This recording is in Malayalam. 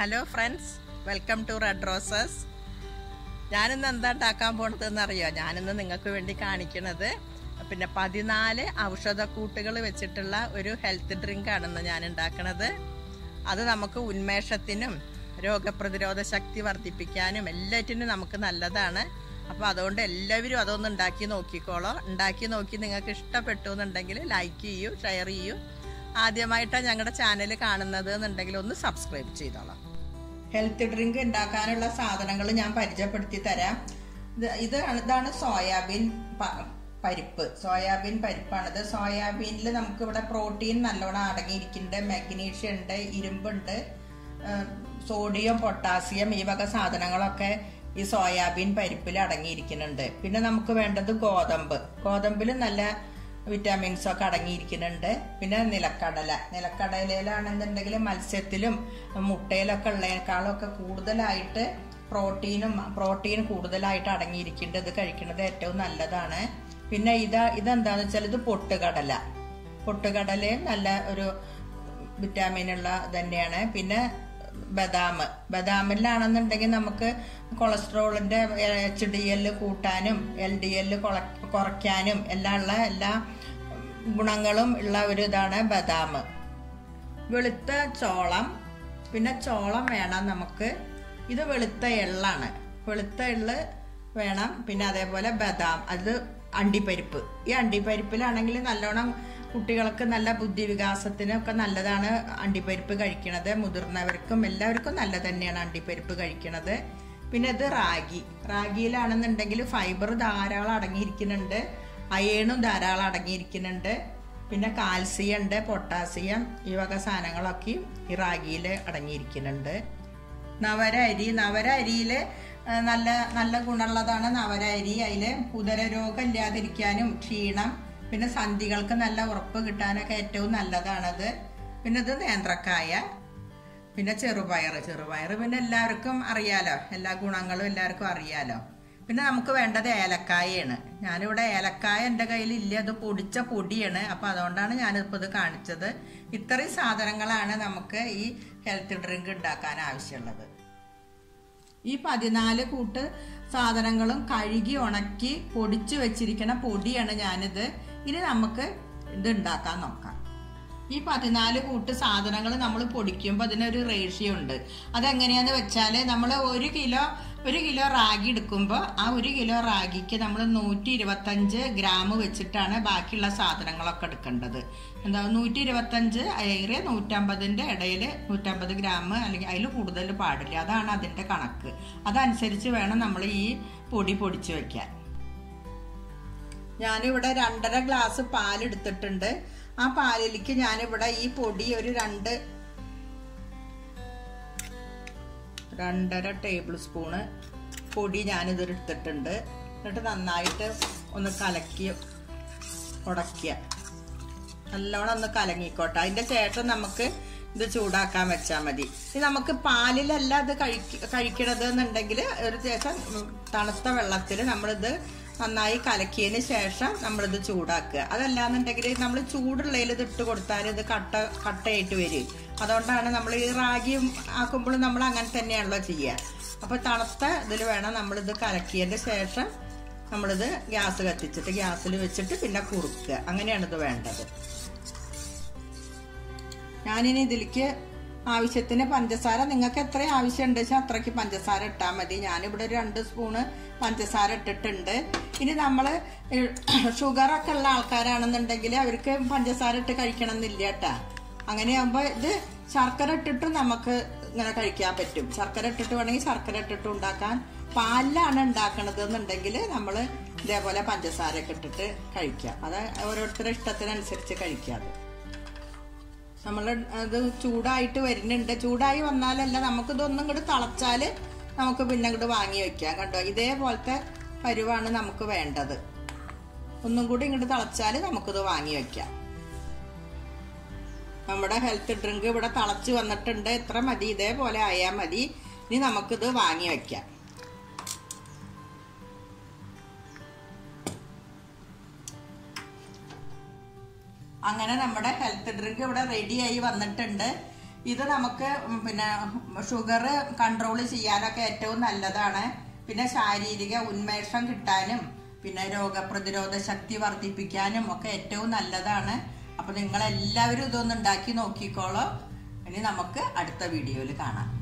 hello friends welcome to red roses ഞാനിന്ന് എന്താ ഉണ്ടാക്കാൻ പോണതെന്ന് അറിയോ ഞാനിന്ന് നിങ്ങൾക്ക് വേണ്ടി കാണിക്കണത് പിന്നെ പതിനാല് ഔഷധക്കൂട്ടുകൾ വെച്ചിട്ടുള്ള ഒരു ഹെൽത്ത് ഡ്രിങ്ക് ആണെന്ന് ഞാൻ ഉണ്ടാക്കണത് അത് നമുക്ക് ഉന്മേഷത്തിനും രോഗപ്രതിരോധ ശക്തി വർദ്ധിപ്പിക്കാനും എല്ലാറ്റിനും നമുക്ക് നല്ലതാണ് അപ്പോൾ അതുകൊണ്ട് എല്ലാവരും അതൊന്ന് ഉണ്ടാക്കി നോക്കിക്കോളോ ഉണ്ടാക്കി നോക്കി നിങ്ങൾക്ക് ഇഷ്ടപ്പെട്ടു എന്നുണ്ടെങ്കിൽ ലൈക്ക് ചെയ്യൂ ഷെയർ ചെയ്യൂ ആദ്യമായിട്ടാണ് ഞങ്ങളുടെ ചാനൽ കാണുന്നത് എന്നുണ്ടെങ്കിൽ ഒന്ന് സബ്സ്ക്രൈബ് ചെയ്തോളാം ഹെൽത്ത് ഡ്രിങ്ക് ഉണ്ടാക്കാനുള്ള സാധനങ്ങൾ ഞാൻ പരിചയപ്പെടുത്തി തരാം ഇത് ഇതാണ് ഇതാണ് സോയാബീൻ പ- പരിപ്പ് സോയാബീൻ പരിപ്പാണിത് സോയാബീനിൽ നമുക്ക് ഇവിടെ പ്രോട്ടീൻ നല്ലോണം അടങ്ങിയിരിക്കുന്നുണ്ട് മാഗ്നീഷ്യം ഉണ്ട് ഇരുമ്പുണ്ട് ഏഹ് സോഡിയം പൊട്ടാസ്യം ഈ വക സാധനങ്ങളൊക്കെ ഈ സോയാബീൻ പരിപ്പിൽ അടങ്ങിയിരിക്കുന്നുണ്ട് പിന്നെ നമുക്ക് വേണ്ടത് ഗോതമ്പ് ഗോതമ്പിൽ നല്ല വിറ്റാമിൻസ് ഒക്കെ അടങ്ങിയിരിക്കുന്നുണ്ട് പിന്നെ നിലക്കടല നിലക്കടലയിലാണെന്നുണ്ടെങ്കിൽ മത്സ്യത്തിലും മുട്ടയിലൊക്കെ ഉള്ളതിനേക്കാളും ഒക്കെ കൂടുതലായിട്ട് പ്രോട്ടീനും പ്രോട്ടീൻ കൂടുതലായിട്ട് അടങ്ങിയിരിക്കുന്നുണ്ട് ഇത് കഴിക്കുന്നത് ഏറ്റവും നല്ലതാണ് പിന്നെ ഇതാ ഇതെന്താന്ന് വെച്ചാൽ ഇത് പൊട്ടുകടല പൊട്ടുകടലയും നല്ല ഒരു വിറ്റാമിനുള്ള തന്നെയാണ് പിന്നെ ബദാം ബദാമിലാണെന്നുണ്ടെങ്കിൽ നമുക്ക് കൊളസ്ട്രോളിന്റെ എച്ച് ഡി എൽ കൂട്ടാനും എൽ ഡി എൽ കുറയ്ക്കാനും എല്ലാം ഉള്ള എല്ലാ ഗുണങ്ങളും ഉള്ള ഒരു ഇതാണ് ബദാം വെളുത്ത ചോളം പിന്നെ ചോളം വേണം നമുക്ക് ഇത് വെളുത്ത എള്ളാണ് വെളുത്ത എള്ള് വേണം പിന്നെ അതേപോലെ ബദാം അത് അണ്ടിപ്പരിപ്പ് ഈ അണ്ടിപ്പരിപ്പിലാണെങ്കിൽ നല്ലോണം കുട്ടികൾക്ക് നല്ല ബുദ്ധി വികാസത്തിനൊക്കെ നല്ലതാണ് അണ്ടിപ്പരിപ്പ് കഴിക്കണത് മുതിർന്നവർക്കും എല്ലാവർക്കും നല്ല തന്നെയാണ് അണ്ടിപ്പരിപ്പ് കഴിക്കണത് പിന്നെ ഇത് റാഗി റാഗിയിലാണെന്നുണ്ടെങ്കിൽ ഫൈബർ ധാരാളം അടങ്ങിയിരിക്കുന്നുണ്ട് അയേണും ധാരാളം അടങ്ങിയിരിക്കുന്നുണ്ട് പിന്നെ കാൽസ്യം ഉണ്ട് പൊട്ടാസ്യം ഈ വക സാധനങ്ങളൊക്കെ ഈ റാഗിയിൽ അടങ്ങിയിരിക്കുന്നുണ്ട് നവര അരി നവര അരിയിൽ നല്ല നല്ല ഗുണമുള്ളതാണ് നവര അരി അതിൽ ഉദരരോഗം ഇല്ലാതിരിക്കാനും ക്ഷീണം പിന്നെ സന്ധികൾക്ക് നല്ല ഉറപ്പ് കിട്ടാനൊക്കെ ഏറ്റവും നല്ലതാണത് പിന്നെ ഇത് നേന്ത്രക്കായ പിന്നെ ചെറുപയർ ചെറുപയർ പിന്നെ എല്ലാവർക്കും അറിയാലോ എല്ലാ ഗുണങ്ങളും എല്ലാവർക്കും അറിയാലോ പിന്നെ നമുക്ക് വേണ്ടത് ഏലക്കായയാണ് ഞാനിവിടെ ഏലക്കായ എൻ്റെ കയ്യിൽ ഇല്ല അത് പൊടിച്ച പൊടിയാണ് അപ്പോൾ അതുകൊണ്ടാണ് ഞാനിപ്പോൾ ഇത് കാണിച്ചത് ഇത്രയും സാധനങ്ങളാണ് നമുക്ക് ഈ ഹെൽത്ത് ഡ്രിങ്ക് ഉണ്ടാക്കാൻ ആവശ്യമുള്ളത് ഈ പതിനാല് കൂട്ട് സാധനങ്ങളും കഴുകി ഉണക്കി പൊടിച്ചു വെച്ചിരിക്കുന്ന പൊടിയാണ് ഞാനിത് ഇനി നമുക്ക് ഇത് ഉണ്ടാക്കാൻ നോക്കാം ഈ പതിനാല് കൂട്ട് സാധനങ്ങൾ നമ്മൾ പൊടിക്കുമ്പോൾ അതിനൊരു റേഷ്യോ ഉണ്ട് അതെങ്ങനെയാന്ന് വെച്ചാൽ നമ്മൾ ഒരു കിലോ ഒരു കിലോ റാഗി എടുക്കുമ്പോൾ ആ ഒരു കിലോ റാഗിക്ക് നമ്മൾ നൂറ്റി ഇരുപത്തഞ്ച് ഗ്രാം വെച്ചിട്ടാണ് ബാക്കിയുള്ള സാധനങ്ങളൊക്കെ എടുക്കേണ്ടത് എന്താ നൂറ്റി ഇരുപത്തഞ്ച് ഏറെ നൂറ്റമ്പതിൻ്റെ ഇടയിൽ നൂറ്റമ്പത് ഗ്രാം അല്ലെങ്കിൽ അതിൽ കൂടുതൽ പാടില്ല അതാണ് അതിൻ്റെ കണക്ക് അതനുസരിച്ച് വേണം നമ്മൾ ഈ പൊടി പൊടിച്ച് വെക്കാൻ ഞാനിവിടെ രണ്ടര ഗ്ലാസ് പാലെടുത്തിട്ടുണ്ട് ആ പാലിലേക്ക് ഞാനിവിടെ ഈ പൊടി ഒരു രണ്ട് രണ്ടര ടേബിൾ സ്പൂണ് പൊടി ഞാനിത് എടുത്തിട്ടുണ്ട് എന്നിട്ട് നന്നായിട്ട് ഒന്ന് കലക്കി ഉടക്കുക നല്ലോണം ഒന്ന് കലങ്ങിക്കോട്ടെ അതിന്റെ ശേഷം നമുക്ക് ഇത് ചൂടാക്കാൻ വെച്ചാൽ മതി ഇത് നമുക്ക് പാലിലല്ല ഇത് കഴിക്ക കഴിക്കണത് എന്നുണ്ടെങ്കിൽ ഒരു ശേഷം തണുത്ത വെള്ളത്തിൽ നമ്മളിത് നന്നായി കലക്കിയതിന് ശേഷം നമ്മളിത് ചൂടാക്കുക അതല്ലാന്നുണ്ടെങ്കിൽ നമ്മൾ ചൂടുള്ളതിൽ ഇത് ഇട്ട് കൊടുത്താൽ ഇത് കട്ട കട്ടയായിട്ട് വരും അതുകൊണ്ടാണ് നമ്മൾ ഈ റാഗി ആക്കുമ്പോൾ നമ്മൾ അങ്ങനെ തന്നെയാണല്ലോ ചെയ്യുക അപ്പോൾ തണുത്ത ഇതിൽ വേണം നമ്മളിത് കലക്കിയതിൻ്റെ ശേഷം നമ്മളിത് ഗ്യാസ് കത്തിച്ചിട്ട് ഗ്യാസിൽ വെച്ചിട്ട് പിന്നെ കുറുക്കുക അങ്ങനെയാണ് ഇത് വേണ്ടത് ഞാനിനി ഇതിലേക്ക് ആവശ്യത്തിന് പഞ്ചസാര നിങ്ങൾക്ക് എത്ര ആവശ്യമുണ്ട് വെച്ചാൽ അത്രയ്ക്ക് പഞ്ചസാര ഇട്ടാൽ മതി ഞാനിവിടെ ഒരു രണ്ട് സ്പൂണ് പഞ്ചസാര ഇട്ടിട്ടുണ്ട് ഇനി നമ്മൾ ഷുഗറൊക്കെ ഉള്ള ആൾക്കാരാണെന്നുണ്ടെങ്കിൽ അവർക്ക് പഞ്ചസാര ഇട്ട് കഴിക്കണം എന്നില്ല കേട്ടാ അങ്ങനെയാകുമ്പോൾ ഇത് ശർക്കര ഇട്ടിട്ടും നമുക്ക് ഇങ്ങനെ കഴിക്കാൻ പറ്റും ശർക്കര ഇട്ടിട്ട് വേണമെങ്കിൽ ശർക്കര ഇട്ടിട്ട് ഉണ്ടാക്കാൻ പാലിലാണ് ഉണ്ടാക്കണത് എന്നുണ്ടെങ്കിൽ നമ്മൾ ഇതേപോലെ പഞ്ചസാരയൊക്കെ ഇട്ടിട്ട് കഴിക്കാം അത് ഓരോരുത്തരുടെ ഇഷ്ടത്തിനനുസരിച്ച് കഴിക്കാം അത് നമ്മൾ അത് ചൂടായിട്ട് വരുന്നുണ്ട് ചൂടായി വന്നാലല്ല നമുക്കിതൊന്നും ഇങ്ങോട്ട് തിളച്ചാൽ നമുക്ക് പിന്നെ ഇങ്ങോട്ട് വാങ്ങി വെക്കാം കണ്ടോ ഇതേപോലത്തെ പരുവാണ് നമുക്ക് വേണ്ടത് ഒന്നും കൂടി ഇങ്ങോട്ട് തിളച്ചാൽ നമുക്കിത് വാങ്ങി വെക്കാം നമ്മുടെ ഹെൽത്ത് ഡ്രിങ്ക് ഇവിടെ തിളച്ച് വന്നിട്ടുണ്ട് എത്ര മതി ഇതേപോലെ ആയാൽ മതി ഇനി നമുക്കിത് വാങ്ങി വെക്കാം അങ്ങനെ നമ്മുടെ ഹെൽത്ത് ഡ്രിങ്ക് ഇവിടെ റെഡിയായി വന്നിട്ടുണ്ട് ഇത് നമുക്ക് ഉം പിന്നെ ഷുഗർ കൺട്രോൾ ചെയ്യാനൊക്കെ ഏറ്റവും നല്ലതാണ് പിന്നെ ശാരീരിക ഉന്മേഷം കിട്ടാനും പിന്നെ രോഗപ്രതിരോധ ശക്തി വർദ്ധിപ്പിക്കാനും ഒക്കെ ഏറ്റവും നല്ലതാണ് അപ്പൊ നിങ്ങൾ എല്ലാവരും ഇതൊന്ന് ഉണ്ടാക്കി നോക്കിക്കോളൂ ഇനി നമുക്ക് അടുത്ത വീഡിയോയിൽ കാണാം